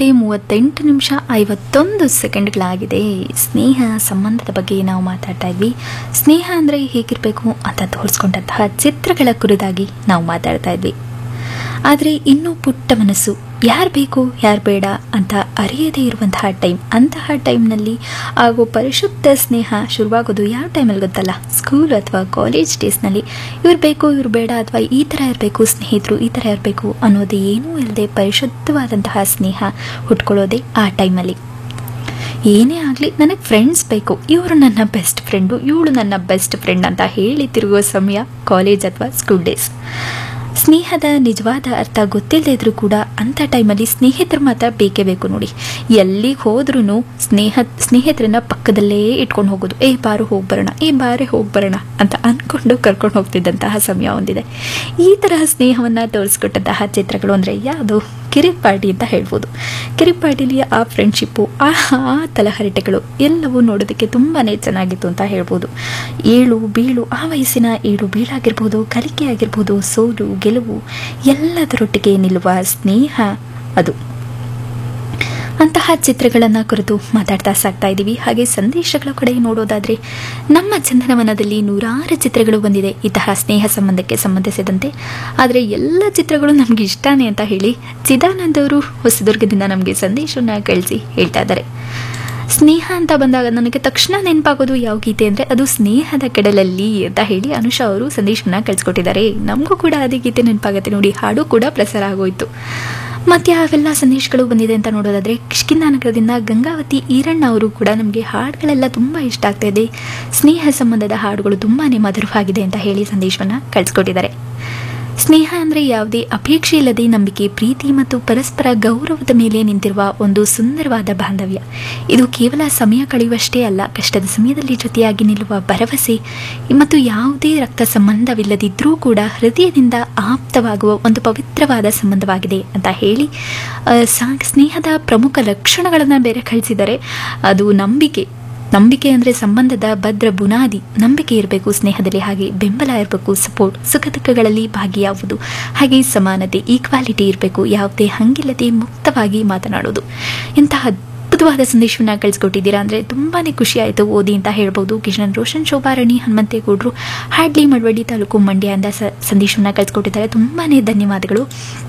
ಗಂಟೆ ಮೂವತ್ತೆಂಟು ನಿಮಿಷ ಐವತ್ತೊಂದು ಸೆಕೆಂಡ್ಗಳಾಗಿದೆ ಸ್ನೇಹ ಸಂಬಂಧದ ಬಗ್ಗೆ ನಾವು ಮಾತಾಡ್ತಾ ಇದ್ವಿ ಸ್ನೇಹ ಅಂದರೆ ಹೇಗಿರಬೇಕು ಅಂತ ತೋರಿಸ್ಕೊಂಡಂತಹ ಚಿತ್ರಗಳ ಕುರಿತಾಗಿ ನಾವು ಮಾತಾಡ್ತಾ ಇದ್ವಿ ಆದರೆ ಇನ್ನೂ ಪುಟ್ಟ ಮನಸ್ಸು ಯಾರು ಬೇಕು ಯಾರು ಬೇಡ ಅಂತ ಅರಿಯದೇ ಇರುವಂತಹ ಟೈಮ್ ಅಂತಹ ಟೈಮ್ನಲ್ಲಿ ಆಗೋ ಪರಿಶುದ್ಧ ಸ್ನೇಹ ಶುರುವಾಗೋದು ಯಾವ ಟೈಮಲ್ಲಿ ಗೊತ್ತಲ್ಲ ಸ್ಕೂಲ್ ಅಥವಾ ಕಾಲೇಜ್ ಡೇಸ್ನಲ್ಲಿ ಇವ್ರು ಬೇಕು ಇವ್ರು ಬೇಡ ಅಥವಾ ಈ ಥರ ಇರಬೇಕು ಸ್ನೇಹಿತರು ಈ ಥರ ಇರಬೇಕು ಅನ್ನೋದು ಏನೂ ಇಲ್ಲದೆ ಪರಿಶುದ್ಧವಾದಂತಹ ಸ್ನೇಹ ಹುಟ್ಕೊಳ್ಳೋದೇ ಆ ಟೈಮಲ್ಲಿ ಏನೇ ಆಗಲಿ ನನಗೆ ಫ್ರೆಂಡ್ಸ್ ಬೇಕು ಇವರು ನನ್ನ ಬೆಸ್ಟ್ ಫ್ರೆಂಡು ಇವಳು ನನ್ನ ಬೆಸ್ಟ್ ಫ್ರೆಂಡ್ ಅಂತ ಹೇಳಿ ತಿರುಗುವ ಸಮಯ ಕಾಲೇಜ್ ಅಥವಾ ಸ್ಕೂಲ್ ಡೇಸ್ ಸ್ನೇಹದ ನಿಜವಾದ ಅರ್ಥ ಗೊತ್ತಿಲ್ಲದೆ ಇದ್ರೂ ಕೂಡ ಅಂಥ ಟೈಮಲ್ಲಿ ಸ್ನೇಹಿತರು ಮಾತ್ರ ಬೇಕೇ ಬೇಕು ನೋಡಿ ಎಲ್ಲಿಗೆ ಹೋದ್ರೂ ಸ್ನೇಹ ಸ್ನೇಹಿತರನ್ನ ಪಕ್ಕದಲ್ಲೇ ಇಟ್ಕೊಂಡು ಹೋಗೋದು ಏ ಬಾರು ಹೋಗಿ ಬರೋಣ ಏ ಬಾರೆ ಹೋಗಿ ಬರೋಣ ಅಂತ ಅಂದ್ಕೊಂಡು ಕರ್ಕೊಂಡು ಹೋಗ್ತಿದ್ದಂತಹ ಸಮಯ ಒಂದಿದೆ ಈ ತರಹ ಸ್ನೇಹವನ್ನು ತೋರಿಸ್ಕೊಟ್ಟಂತಹ ಚಿತ್ರಗಳು ಅಂದರೆ ಯಾವುದು ಕಿರಿಕ್ ಪಾರ್ಟಿ ಅಂತ ಹೇಳ್ಬೋದು ಕಿರಿಕ್ ಪಾರ್ಟಿಲಿ ಆ ಫ್ರೆಂಡ್ಶಿಪ್ಪು ಆ ಆ ತಲಹರಟೆಗಳು ಎಲ್ಲವೂ ನೋಡೋದಕ್ಕೆ ತುಂಬಾ ಚೆನ್ನಾಗಿತ್ತು ಅಂತ ಹೇಳ್ಬೋದು ಏಳು ಬೀಳು ಆ ವಯಸ್ಸಿನ ಏಳು ಬೀಳಾಗಿರ್ಬೋದು ಕಲಿಕೆ ಆಗಿರ್ಬೋದು ಸೋಲು ಗೆಲುವು ಎಲ್ಲದರೊಟ್ಟಿಗೆ ನಿಲ್ಲುವ ಸ್ನೇಹ ಅದು ಅಂತಹ ಚಿತ್ರಗಳನ್ನು ಕುರಿತು ಮಾತಾಡ್ತಾ ಸಾಕ್ತಾ ಇದ್ದೀವಿ ಹಾಗೆ ಸಂದೇಶಗಳ ಕಡೆ ನೋಡೋದಾದರೆ ನಮ್ಮ ಚಂದನವನದಲ್ಲಿ ನೂರಾರು ಚಿತ್ರಗಳು ಬಂದಿದೆ ಇಂತಹ ಸ್ನೇಹ ಸಂಬಂಧಕ್ಕೆ ಸಂಬಂಧಿಸಿದಂತೆ ಆದರೆ ಎಲ್ಲ ಚಿತ್ರಗಳು ನಮಗೆ ಇಷ್ಟನೇ ಅಂತ ಹೇಳಿ ಚಿದಾನಂದ್ ಅವರು ಹೊಸದುರ್ಗದಿಂದ ನಮಗೆ ಸಂದೇಶವನ್ನು ಕಳಿಸಿ ಹೇಳ್ತಾ ಇದ್ದಾರೆ ಸ್ನೇಹ ಅಂತ ಬಂದಾಗ ನನಗೆ ತಕ್ಷಣ ನೆನಪಾಗೋದು ಯಾವ ಗೀತೆ ಅಂದರೆ ಅದು ಸ್ನೇಹದ ಕೆಡಲಲ್ಲಿ ಅಂತ ಹೇಳಿ ಅನುಷಾ ಅವರು ಸಂದೇಶವನ್ನು ಕಳಿಸ್ಕೊಟ್ಟಿದ್ದಾರೆ ನಮಗೂ ಕೂಡ ಅದೇ ಗೀತೆ ನೆನಪಾಗುತ್ತೆ ನೋಡಿ ಹಾಡು ಕೂಡ ಪ್ರಸಾರ ಆಗೋಯ್ತು ಮತ್ತು ಯಾವೆಲ್ಲ ಸಂದೇಶಗಳು ಬಂದಿದೆ ಅಂತ ನೋಡೋದಾದರೆ ಕಿಷ್ಕಿಂದ ನಗರದಿಂದ ಗಂಗಾವತಿ ಈರಣ್ಣ ಅವರು ಕೂಡ ನಮಗೆ ಹಾಡುಗಳೆಲ್ಲ ತುಂಬ ಇಷ್ಟ ಆಗ್ತಾ ಇದೆ ಸ್ನೇಹ ಸಂಬಂಧದ ಹಾಡುಗಳು ತುಂಬಾ ಮಧುರವಾಗಿದೆ ಅಂತ ಹೇಳಿ ಸಂದೇಶವನ್ನು ಕಳಿಸ್ಕೊಟ್ಟಿದ್ದಾರೆ ಸ್ನೇಹ ಅಂದರೆ ಯಾವುದೇ ಅಪೇಕ್ಷೆ ಇಲ್ಲದೆ ನಂಬಿಕೆ ಪ್ರೀತಿ ಮತ್ತು ಪರಸ್ಪರ ಗೌರವದ ಮೇಲೆ ನಿಂತಿರುವ ಒಂದು ಸುಂದರವಾದ ಬಾಂಧವ್ಯ ಇದು ಕೇವಲ ಸಮಯ ಕಳೆಯುವಷ್ಟೇ ಅಲ್ಲ ಕಷ್ಟದ ಸಮಯದಲ್ಲಿ ಜೊತೆಯಾಗಿ ನಿಲ್ಲುವ ಭರವಸೆ ಮತ್ತು ಯಾವುದೇ ರಕ್ತ ಸಂಬಂಧವಿಲ್ಲದಿದ್ದರೂ ಕೂಡ ಹೃದಯದಿಂದ ಆಪ್ತವಾಗುವ ಒಂದು ಪವಿತ್ರವಾದ ಸಂಬಂಧವಾಗಿದೆ ಅಂತ ಹೇಳಿ ಆ, ಸಾ- ಸ್ನೇಹದ ಪ್ರಮುಖ ಲಕ್ಷಣಗಳನ್ನು ಬೇರೆ ಕಳಿಸಿದ್ದಾರೆ ಅದು ನಂಬಿಕೆ ನಂಬಿಕೆ ಅಂದರೆ ಸಂಬಂಧದ ಭದ್ರ ಬುನಾದಿ ನಂಬಿಕೆ ಇರಬೇಕು ಸ್ನೇಹದಲ್ಲಿ ಹಾಗೆ ಬೆಂಬಲ ಇರಬೇಕು ಸಪೋರ್ಟ್ ಸುಖ ದುಃಖಗಳಲ್ಲಿ ಭಾಗಿಯಾಗುವುದು ಹಾಗೆ ಸಮಾನತೆ ಈಕ್ವಾಲಿಟಿ ಇರಬೇಕು ಯಾವುದೇ ಹಂಗಿಲ್ಲದೆ ಮುಕ್ತವಾಗಿ ಮಾತನಾಡೋದು ಇಂತಹ ಅದ್ಭುತವಾದ ಸಂದೇಶವನ್ನು ಕಳಿಸ್ಕೊಟ್ಟಿದ್ದೀರಾ ಅಂದರೆ ತುಂಬಾ ಖುಷಿ ಆಯಿತು ಓದಿ ಅಂತ ಹೇಳ್ಬೋದು ಕಿಶನ್ ರೋಷನ್ ಶೋಭಾರಣಿ ಹನುಮಂತೇಗೌಡರು ಹ್ಯಾಡ್ಲಿ ಮಳವಳ್ಳಿ ತಾಲೂಕು ಮಂಡ್ಯದಿಂದ ಸ ಸಂದೇಶವನ್ನು ಕಳಿಸ್ಕೊಟ್ಟಿದ್ದಾರೆ ತುಂಬಾ ಧನ್ಯವಾದಗಳು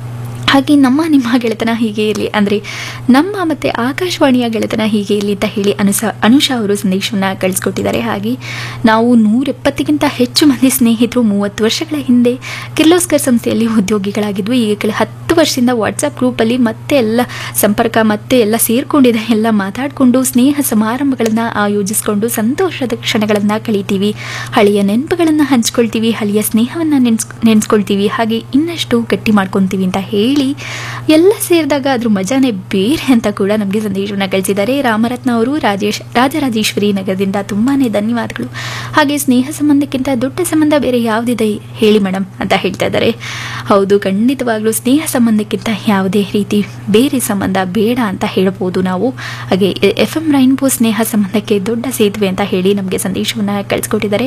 ಹಾಗೆ ನಮ್ಮ ನಿಮ್ಮ ಗೆಳೆತನ ಹೀಗೆ ಇರಲಿ ಅಂದರೆ ನಮ್ಮ ಮತ್ತು ಆಕಾಶವಾಣಿಯ ಗೆಳೆತನ ಹೀಗೆ ಇರಲಿ ಅಂತ ಹೇಳಿ ಅನುಸ ಅನುಷಾ ಅವರು ಸಂದೇಶವನ್ನು ಕಳಿಸ್ಕೊಟ್ಟಿದ್ದಾರೆ ಹಾಗೆ ನಾವು ನೂರೆಪ್ಪತ್ತಕ್ಕಿಂತ ಹೆಚ್ಚು ಮಂದಿ ಸ್ನೇಹಿತರು ಮೂವತ್ತು ವರ್ಷಗಳ ಹಿಂದೆ ಕಿರ್ಲೋಸ್ಕರ್ ಸಂಸ್ಥೆಯಲ್ಲಿ ಉದ್ಯೋಗಿಗಳಾಗಿದ್ವು ಈಗ ಕೆಲ ಹತ್ತು ವರ್ಷದಿಂದ ವಾಟ್ಸಪ್ ಗ್ರೂಪಲ್ಲಿ ಮತ್ತೆ ಎಲ್ಲ ಸಂಪರ್ಕ ಮತ್ತೆ ಎಲ್ಲ ಸೇರಿಕೊಂಡಿದೆ ಎಲ್ಲ ಮಾತಾಡಿಕೊಂಡು ಸ್ನೇಹ ಸಮಾರಂಭಗಳನ್ನು ಆಯೋಜಿಸಿಕೊಂಡು ಸಂತೋಷದ ಕ್ಷಣಗಳನ್ನು ಕಳೀತೀವಿ ಹಳೆಯ ನೆನಪುಗಳನ್ನು ಹಂಚ್ಕೊಳ್ತೀವಿ ಹಳೆಯ ಸ್ನೇಹವನ್ನು ನೆನ್ಸ್ ನೆನೆಸ್ಕೊಳ್ತೀವಿ ಹಾಗೆ ಇನ್ನಷ್ಟು ಗಟ್ಟಿ ಮಾಡ್ಕೊತೀವಿ ಅಂತ ಹೇಳಿ ಎಲ್ಲ ಸೇರಿದಾಗ ಅದ್ರ ಮಜಾನೇ ಬೇರೆ ಅಂತ ಕೂಡ ನಮಗೆ ಸಂದೇಶವನ್ನು ಕಳಿಸಿದ್ದಾರೆ ರಾಮರತ್ನ ಅವರು ರಾಜೇಶ್ ರಾಜರಾಜೇಶ್ವರಿ ನಗರದಿಂದ ತುಂಬಾ ಧನ್ಯವಾದಗಳು ಹಾಗೆ ಸ್ನೇಹ ಸಂಬಂಧಕ್ಕಿಂತ ದೊಡ್ಡ ಸಂಬಂಧ ಬೇರೆ ಯಾವುದಿದೆ ಹೇಳಿ ಮೇಡಮ್ ಅಂತ ಹೇಳ್ತಾ ಇದ್ದಾರೆ ಹೌದು ಖಂಡಿತವಾಗ್ಲೂ ಸ್ನೇಹ ಸಂಬಂಧಕ್ಕಿಂತ ಯಾವುದೇ ರೀತಿ ಬೇರೆ ಸಂಬಂಧ ಬೇಡ ಅಂತ ಹೇಳ್ಬೋದು ನಾವು ಹಾಗೆ ಎಫ್ ಎಂ ರೈನ್ಬೋ ಸ್ನೇಹ ಸಂಬಂಧಕ್ಕೆ ದೊಡ್ಡ ಸೇತುವೆ ಅಂತ ಹೇಳಿ ನಮಗೆ ಸಂದೇಶವನ್ನು ಕಳಿಸ್ಕೊಟ್ಟಿದ್ದಾರೆ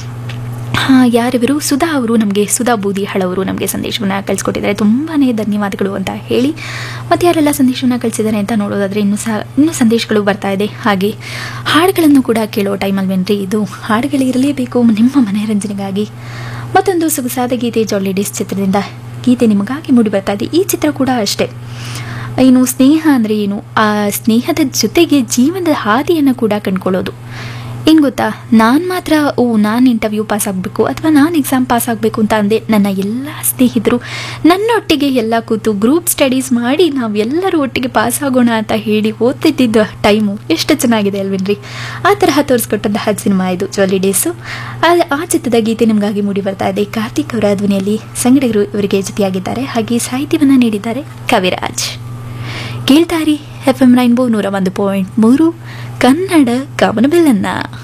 ಹಾಂ ಯಾರಿವರು ಸುಧಾ ಅವರು ನಮಗೆ ಸುಧಾ ಬೂದಿಹಳ ಅವರು ನಮಗೆ ಸಂದೇಶವನ್ನು ಕಳಿಸ್ಕೊಟ್ಟಿದ್ದಾರೆ ತುಂಬಾ ಧನ್ಯವಾದಗಳು ಅಂತ ಹೇಳಿ ಮತ್ತು ಯಾರೆಲ್ಲ ಸಂದೇಶವನ್ನು ಕಳಿಸಿದ್ದಾರೆ ಅಂತ ನೋಡೋದಾದರೆ ಇನ್ನೂ ಸಹ ಇನ್ನೂ ಸಂದೇಶಗಳು ಬರ್ತಾ ಇದೆ ಹಾಗೆ ಹಾಡುಗಳನ್ನು ಕೂಡ ಕೇಳೋ ಟೈಮಲ್ವೇನ್ರಿ ಇದು ಹಾಡುಗಳಿರಲೇಬೇಕು ನಿಮ್ಮ ಮನೋರಂಜನೆಗಾಗಿ ಮತ್ತೊಂದು ಸೊಗಸಾದ ಗೀತೆ ಜಾಲಿ ಡೇಸ್ ಚಿತ್ರದಿಂದ ಗೀತೆ ನಿಮಗಾಗಿ ಮೂಡಿ ಬರ್ತಾ ಇದೆ ಈ ಚಿತ್ರ ಕೂಡ ಅಷ್ಟೇ ಏನು ಸ್ನೇಹ ಅಂದರೆ ಏನು ಆ ಸ್ನೇಹದ ಜೊತೆಗೆ ಜೀವನದ ಹಾದಿಯನ್ನು ಕೂಡ ಕಂಡ್ಕೊಳ್ಳೋದು ಏನು ಗೊತ್ತಾ ನಾನು ಮಾತ್ರ ಓ ನಾನು ಇಂಟರ್ವ್ಯೂ ಪಾಸ್ ಆಗಬೇಕು ಅಥವಾ ನಾನು ಎಕ್ಸಾಮ್ ಪಾಸ್ ಆಗಬೇಕು ಅಂತ ಅಂದೆ ನನ್ನ ಎಲ್ಲ ಸ್ನೇಹಿತರು ನನ್ನೊಟ್ಟಿಗೆ ಎಲ್ಲ ಕೂತು ಗ್ರೂಪ್ ಸ್ಟಡೀಸ್ ಮಾಡಿ ನಾವೆಲ್ಲರೂ ಒಟ್ಟಿಗೆ ಪಾಸ್ ಆಗೋಣ ಅಂತ ಹೇಳಿ ಓದ್ತಿದ್ದಿದ್ದ ಟೈಮು ಎಷ್ಟು ಚೆನ್ನಾಗಿದೆ ಅಲ್ವೇನ್ರಿ ಆ ತರಹ ತೋರಿಸ್ಕೊಟ್ಟಂತಹ ಸಿನಿಮಾ ಇದು ಜಾಲಿ ಡೇಸು ಆ- ಆ ಚಿತ್ರದ ಗೀತೆ ನಿಮಗಾಗಿ ಮೂಡಿ ಬರ್ತಾ ಇದೆ ಕಾರ್ತಿಕ್ ಅವರ ಧ್ವನಿಯಲ್ಲಿ ಸಂಗಡಿಗರು ಇವರಿಗೆ ಜೊತೆಯಾಗಿದ್ದಾರೆ ಹಾಗೆ ಸಾಹಿತ್ಯವನ್ನು ನೀಡಿದ್ದಾರೆ ಕವಿರಾಜ್ ಕೇಳ್ತಾರಿ ಎಫ್ ಎಂ ರೈನ್ಬೋ ನೂರ ಒಂದು ಪಾಯಿಂಟ್ ಮೂರು ಕನ್ನಡ ಗಮನಬಿಲ್ಲನ್ನ